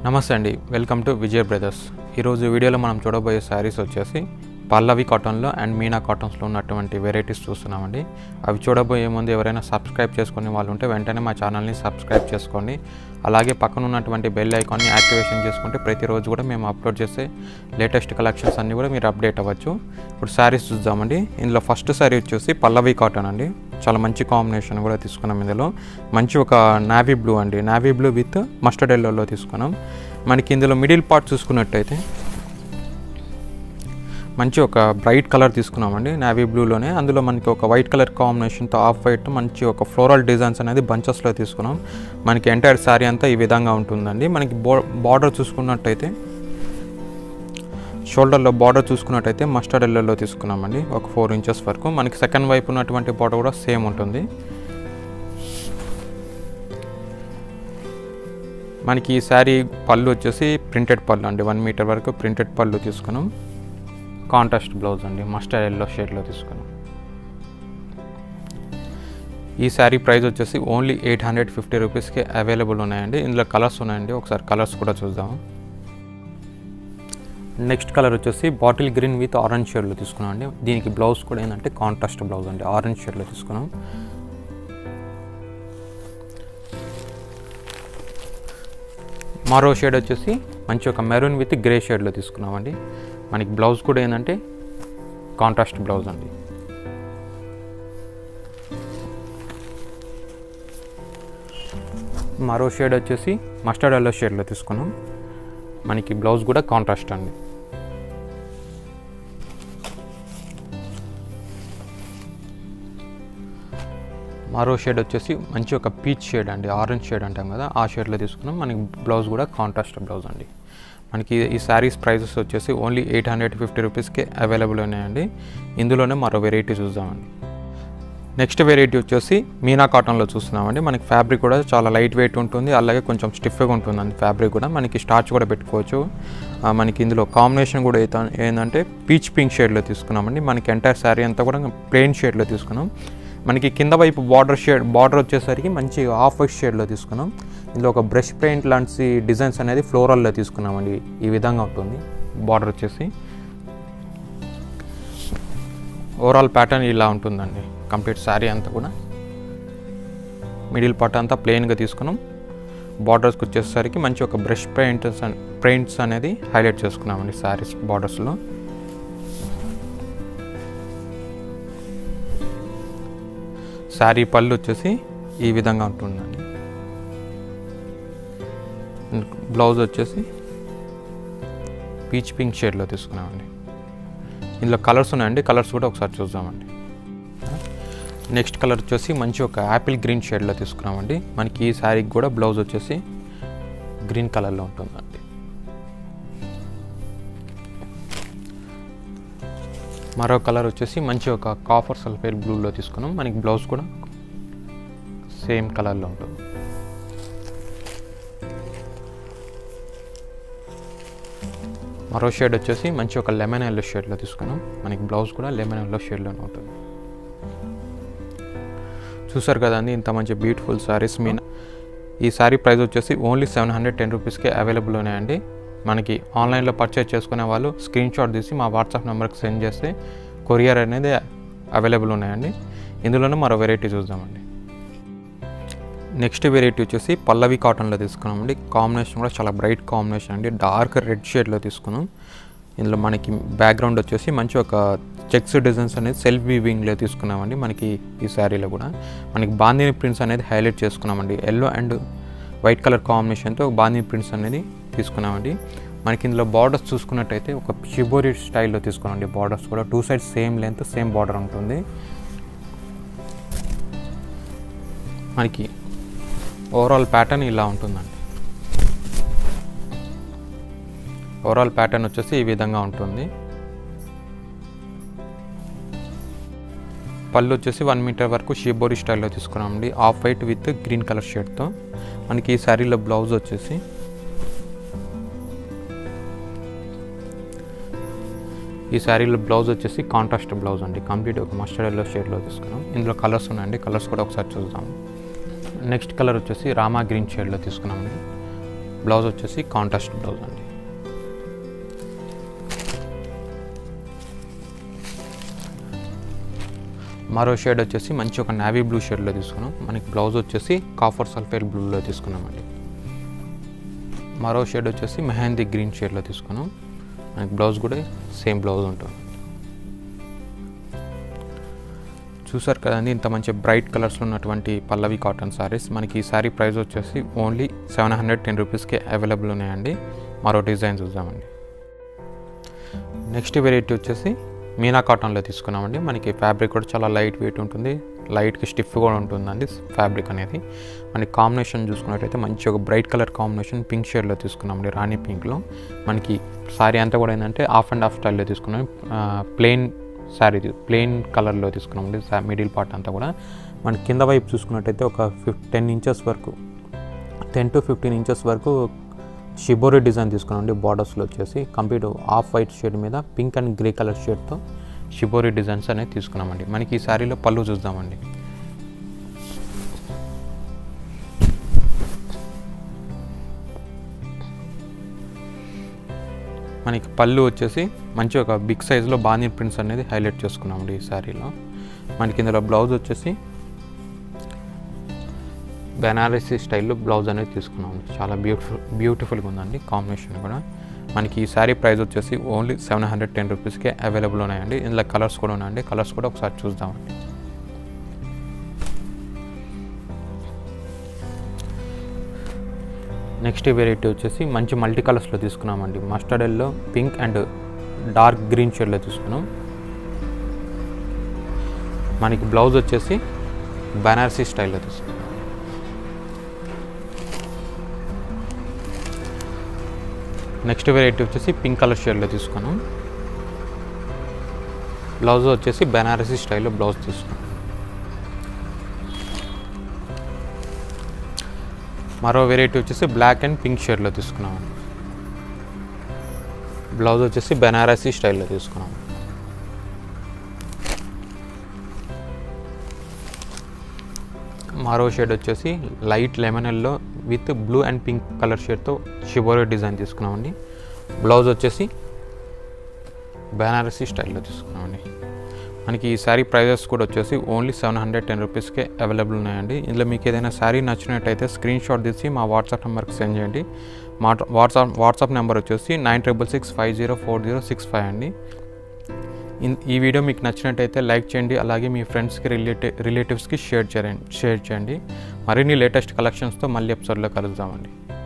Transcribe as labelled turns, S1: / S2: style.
S1: నమస్తే అండి welcome to Vijay brothers ఈరోజు వీడియోలో మనం చూడబోయే శారీస్ వచ్చేసి పల్లవి కాటన్లో అండ్ మీనా కాటన్స్లో ఉన్నటువంటి వెరైటీస్ చూస్తున్నామండి అవి చూడబోయే ముందు ఎవరైనా సబ్స్క్రైబ్ చేసుకునే వాళ్ళు ఉంటే వెంటనే మా ఛానల్ని సబ్స్క్రైబ్ చేసుకోండి అలాగే పక్కన ఉన్నటువంటి బెల్ ఐకాన్ని యాక్టివేషన్ చేసుకుంటే ప్రతిరోజు కూడా మేము అప్లోడ్ చేసే లేటెస్ట్ కలెక్షన్స్ అన్నీ కూడా మీరు అప్డేట్ అవ్వచ్చు ఇప్పుడు శారీస్ చూద్దామండి ఇందులో ఫస్ట్ శారీ వచ్చేసి పల్లవి కాటన్ అండి చాలా మంచి కాంబినేషన్ కూడా తీసుకున్నాం ఇందులో మంచి ఒక నావీ బ్లూ అండి నావీ బ్లూ విత్ మస్టర్డ్ ఎల్లోలో తీసుకున్నాం మనకి ఇందులో మిడిల్ పార్ట్ చూసుకున్నట్టయితే మంచి ఒక బ్రైట్ కలర్ తీసుకున్నామండి నావీ బ్లూలోనే అందులో మనకి ఒక వైట్ కలర్ కాంబినేషన్తో ఆఫ్ వైట్ మంచి ఒక ఫ్లోరల్ డిజైన్స్ అనేది బంచెస్లో తీసుకున్నాం మనకి ఎంటైర్ శారీ అంతా ఈ విధంగా ఉంటుందండి మనకి బో బార్డర్ చూసుకున్నట్టయితే షోల్డర్లో బార్డర్ చూసుకున్నట్టయితే మస్టర్డ్ ఎల్లోలో తీసుకున్నామండి ఒక ఫోర్ ఇంచెస్ వరకు మనకి సెకండ్ వైపు ఉన్నటువంటి బార్డర్ కూడా సేమ్ ఉంటుంది మనకి ఈ శారీ పళ్ళు వచ్చేసి ప్రింటెడ్ పళ్ళు అండి వన్ మీటర్ వరకు ప్రింటెడ్ పళ్ళు తీసుకున్నాం కాంట్రాస్ట్ బ్లౌజ్ అండి మస్టర్డ్ ఎల్లో షేడ్లో తీసుకున్నాం ఈ శారీ ప్రైస్ వచ్చేసి ఓన్లీ ఎయిట్ హండ్రెడ్ ఫిఫ్టీ రూపీస్కి అవైలబుల్ ఉన్నాయండి ఇందులో కలర్స్ ఉన్నాయండి ఒకసారి కలర్స్ కూడా చూద్దాము నెక్స్ట్ కలర్ వచ్చేసి బాటిల్ గ్రీన్ విత్ ఆరెంజ్ షేడ్లో తీసుకున్నాం అండి దీనికి బ్లౌజ్ కూడా ఏంటంటే కాంట్రాస్ట్ బ్లౌజ్ అండి ఆరెంజ్ షేడ్లో తీసుకున్నాం మరో షేడ్ వచ్చేసి మంచి ఒక మెరూన్ విత్ గ్రే షేడ్లో తీసుకున్నామండి మనకి బ్లౌజ్ కూడా ఏంటంటే కాంట్రాస్ట్ బ్లౌజ్ అండి మరో షేడ్ వచ్చేసి మస్టర్డ్ ఎల్లో షేడ్లో తీసుకున్నాం మనకి బ్లౌజ్ కూడా కాంట్రాస్ట్ అండి మరో షేడ్ వచ్చేసి మంచి ఒక పీచ్ షేడ్ అండి ఆరెంజ్ షేడ్ అంటాం కదా ఆ షేడ్లో తీసుకున్నాం మనకి బ్లౌజ్ కూడా కాంట్రాస్ట్ బ్లౌజ్ అండి మనకి ఈ శారీస్ ప్రైజెస్ వచ్చేసి ఓన్లీ ఎయిట్ హండ్రెడ్ ఫిఫ్టీ రూపీస్కే అవైలబుల్ ఉన్నాయండి ఇందులోనే మరో వెరైటీ చూద్దామండి నెక్స్ట్ వెరైటీ వచ్చేసి మీనా కాటన్లో చూస్తున్నామండి మనకి ఫ్యాబ్రిక్ కూడా చాలా లైట్ వెయిట్ ఉంటుంది అలాగే కొంచెం స్టిఫ్గా ఉంటుంది అండి ఫ్యాబ్రిక్ కూడా మనకి స్టార్చ్ కూడా పెట్టుకోవచ్చు ఆ, మనకి ఇందులో కాంబినేషన్ కూడా అయితే ఏంటంటే పీచ్ పింక్ షేడ్లో తీసుకున్నామండి మనకి ఎంటైర్ శారీ అంతా కూడా ప్లెయిన్ షేడ్లో తీసుకున్నాం మనకి కింద వైపు బార్డర్ షేడ్ బార్డర్ వచ్చేసరికి మంచి ఆఫ్ వైట్ షేడ్లో తీసుకున్నాం ఇందులో ఒక బ్రష్ పెయింట్ లాంటి డిజైన్స్ అనేది ఫ్లోరల్లో తీసుకున్నామండి ఈ విధంగా ఉంటుంది బార్డర్ వచ్చేసి ఓవరాల్ ప్యాటర్న్ ఇలా ఉంటుందండి కంప్లీట్ శారీ అంతా కూడా మిడిల్ పార్ట్ అంతా ప్లెయిన్గా తీసుకున్నాం బార్డర్స్కి వచ్చేసరికి మంచి ఒక బ్రష్ పెయింట్స్ పెయింట్స్ అనేది హైలైట్ చేసుకున్నామండి శారీస్ బార్డర్స్లో శారీ పళ్ళు వచ్చేసి ఈ విధంగా ఉంటుందండి బ్లౌజ్ వచ్చేసి పీచ్ పింక్ షేడ్లో తీసుకున్నామండి ఇందులో కలర్స్ ఉన్నాయండి కలర్స్ కూడా ఒకసారి చూద్దామండి నెక్స్ట్ కలర్ వచ్చేసి మంచి ఒక యాపిల్ గ్రీన్ షేడ్లో తీసుకున్నామండి మనకి ఈ శారీకి కూడా బ్లౌజ్ వచ్చేసి గ్రీన్ కలర్లో ఉంటుందండి మరో కలర్ వచ్చేసి మంచి ఒక కాఫర్ సల్ఫేట్ బ్లూలో తీసుకున్నాం మనకి బ్లౌజ్ కూడా సేమ్ కలర్లో ఉంటుంది మరో షేడ్ వచ్చేసి మంచి ఒక లెమన్ ఎల్లో షేడ్లో తీసుకున్నాం మనకి బ్లౌజ్ కూడా లెమన్ ఎల్లో షేడ్లోనే ఉంటుంది చూసారు కదండి ఇంత మంచి బ్యూటిఫుల్ శారీస్ మీన్ ఈ శారీ ప్రైస్ వచ్చేసి ఓన్లీ సెవెన్ హండ్రెడ్ టెన్ రూపీస్కే అవైలబుల్ ఉన్నాయండి మనకి ఆన్లైన్లో పర్చేస్ చేసుకునే వాళ్ళు స్క్రీన్ షాట్ తీసి మా వాట్సాప్ నెంబర్కి సెండ్ చేస్తే కొరియర్ అనేది అవైలబుల్ ఉన్నాయండి ఇందులోనే మరో వెరైటీ చూద్దామండి నెక్స్ట్ వెరైటీ వచ్చేసి పల్లవి కాటన్లో తీసుకున్నామండి కాంబినేషన్ కూడా చాలా బ్రైట్ కాంబినేషన్ అండి డార్క్ రెడ్ షేడ్లో తీసుకున్నాం ఇందులో మనకి బ్యాక్గ్రౌండ్ వచ్చేసి మంచి ఒక చెక్స్ డిజైన్స్ అనేది సెల్ఫ్ వీవింగ్లో తీసుకున్నామండి మనకి ఈ శారీలో కూడా మనకి బాందిని ప్రింట్స్ అనేది హైలైట్ చేసుకున్నామండి ఎల్లో అండ్ వైట్ కలర్ కాంబినేషన్తో బాందిని ప్రింట్స్ అనేది తీసుకున్నామండి మనకి ఇందులో బార్డర్స్ చూసుకున్నట్టయితే ఒక షిబోరి స్టైల్లో తీసుకున్నామండి బార్డర్స్ కూడా two sides same length same border ఉంటుంది మనకి ఓవరాల్ ప్యాటర్న్ ఇలా ఉంటుందండి ఓవరాల్ ప్యాటర్న్ వచ్చేసి ఈ విధంగా ఉంటుంది పళ్ళు వచ్చేసి వన్ మీటర్ వరకు షీబోరి స్టైల్లో తీసుకున్నామండి off white with green colour షేడ్తో మనకి ఈ శారీలో బ్లౌజ్ వచ్చేసి ఈ శారీలో బ్లౌజ్ వచ్చేసి కాంట్రాస్ట్ బ్లౌజ్ అండి కంప్లీట్ ఒక మస్టర్డ్ ఎల్లో షేడ్లో తీసుకున్నాం ఇందులో కలర్స్ ఉన్నాయండి కలర్స్ కూడా ఒకసారి చూద్దాం నెక్స్ట్ కలర్ వచ్చేసి రామా గ్రీన్ షేడ్లో తీసుకున్నామండి బ్లౌజ్ వచ్చేసి కాంట్రాస్ట్ బ్లౌజ్ అండి మరో షేడ్ వచ్చేసి మంచి ఒక నావీ బ్లూ షేడ్లో తీసుకున్నాం మనకి బ్లౌజ్ వచ్చేసి కాఫర్ సల్ఫేట్ బ్లూలో తీసుకున్నామండి మరో షేడ్ వచ్చేసి మెహందీ గ్రీన్ షేడ్లో తీసుకున్నాం మనకి బ్లౌజ్ కూడా సేమ్ బ్లౌజ్ ఉంటుంది చూసారు కదండి ఇంత మంచి బ్రైట్ కలర్స్లో ఉన్నటువంటి పల్లవి కాటన్ సారీస్ మనకి ఈ సారీ ప్రైస్ వచ్చేసి ఓన్లీ సెవెన్ హండ్రెడ్ టెన్ రూపీస్కి అవైలబుల్ ఉన్నాయండి మరో డిజైన్ చూద్దామండి నెక్స్ట్ వెరైటీ వచ్చేసి మీనా కాటన్లో తీసుకున్నామండి మనకి ఫ్యాబ్రిక్ కూడా చాలా లైట్ వెయిట్ ఉంటుంది లైట్కి స్టిఫ్ కూడా ఉంటుందండి ఫ్యాబ్రిక్ అనేది మనకి కాంబినేషన్ చూసుకున్నట్టయితే మంచి ఒక బ్రైట్ కలర్ కాంబినేషన్ పింక్ షేడ్లో తీసుకున్నామండి రాణి పింక్లో మనకి సారీ అంతా కూడా ఏంటంటే ఆఫ్ అండ్ ఆఫ్ స్టైల్లో తీసుకున్నాం ప్లెయిన్ శారీ ప్లెయిన్ కలర్లో తీసుకున్నామండి మిడిల్ పార్ట్ అంతా కూడా మన కింద వైపు చూసుకున్నట్టయితే ఒక ఫిఫ్ టెన్ ఇంచెస్ వరకు టెన్ టు ఫిఫ్టీన్ ఇంచెస్ వరకు షిబోరి డిజైన్ తీసుకున్నామండి బార్డర్స్లో వచ్చేసి కంప్లీట్ ఆఫ్ వైట్ షేడ్ మీద పింక్ అండ్ గ్రే కలర్ షేడ్తో షిబోరి డిజైన్స్ అనేది తీసుకున్నామండి మనకి ఈ శారీలో పళ్ళు చూద్దామండి మనకి పళ్ళు వచ్చేసి మంచి ఒక బిగ్ సైజులో బానీ ప్రింట్స్ అనేది హైలైట్ చేసుకున్నామండి ఈ శారీలో మనకి ఇందులో బ్లౌజ్ వచ్చేసి బెనారసీ స్టైల్లో బ్లౌజ్ అనేది తీసుకున్నాం చాలా బ్యూటిఫుల్ బ్యూటిఫుల్గా ఉందండి కాంబినేషన్ కూడా మనకి ఈ శారీ ప్రైస్ వచ్చేసి ఓన్లీ సెవెన్ హండ్రెడ్ టెన్ రూపీస్కే అవైలబుల్ ఉన్నాయండి ఇందులో కలర్స్ కూడా ఉన్నాయండి కలర్స్ కూడా ఒకసారి చూద్దామండి నెక్స్ట్ వెరైటీ వచ్చేసి మంచి మల్టీ కలర్స్లో తీసుకున్నామండి mustard yellow pink and dark green షేడ్లో తీసుకున్నాం మనకి బ్లౌజ్ వచ్చేసి బనారసీ స్టైల్లో తీసుకున్నాం నెక్స్ట్ వెరైటీ వచ్చేసి పింక్ కలర్ షేడ్లో తీసుకున్నాం బ్లౌజ్ వచ్చేసి బెనారసీ స్టైల్లో బ్లౌజ్ తీసుకున్నాం మరో వెరైటీ వచ్చేసి బ్లాక్ అండ్ పింక్ షేడ్లో తీసుకున్నాం బ్లౌజ్ వచ్చేసి బెనారసీ స్టైల్లో తీసుకున్నాం మరో షేడ్ వచ్చేసి light lemon yellow with blue and pink colour షేడ్తో షిబోరో డిజైన్ తీసుకున్నామండి బ్లౌజ్ వచ్చేసి బెనారసీ స్టైల్లో తీసుకున్నామండి మనకి ఈ శారీ ప్రైజెస్ కూడా వచ్చేసి ఓన్లీ సెవెన్ హండ్రెడ్ టెన్ రూపీస్కే అవైలబుల్ ఉన్నాయండి ఇందులో మీకు ఏదైనా శారీ నచ్చినట్టయితే స్క్రీన్ షాట్ తీసి మా వాట్సాప్ నెంబర్కి సెండ్ చేయండి మా వాట్సాప్ వాట్సాప్ నెంబర్ వచ్చేసి nine triple six five zero four zero six five అండి ఈ వీడియో మీకు నచ్చినట్టయితే లైక్ చేయండి అలాగే మీ ఫ్రెండ్స్కి రిలేటివ్ రిలేటివ్స్కి షేర్ చేయండి షేర్ చేయండి మరిన్ని లేటెస్ట్ కలెక్షన్స్తో మళ్ళీ ఎపిసోడ్లో కలుద్దామండి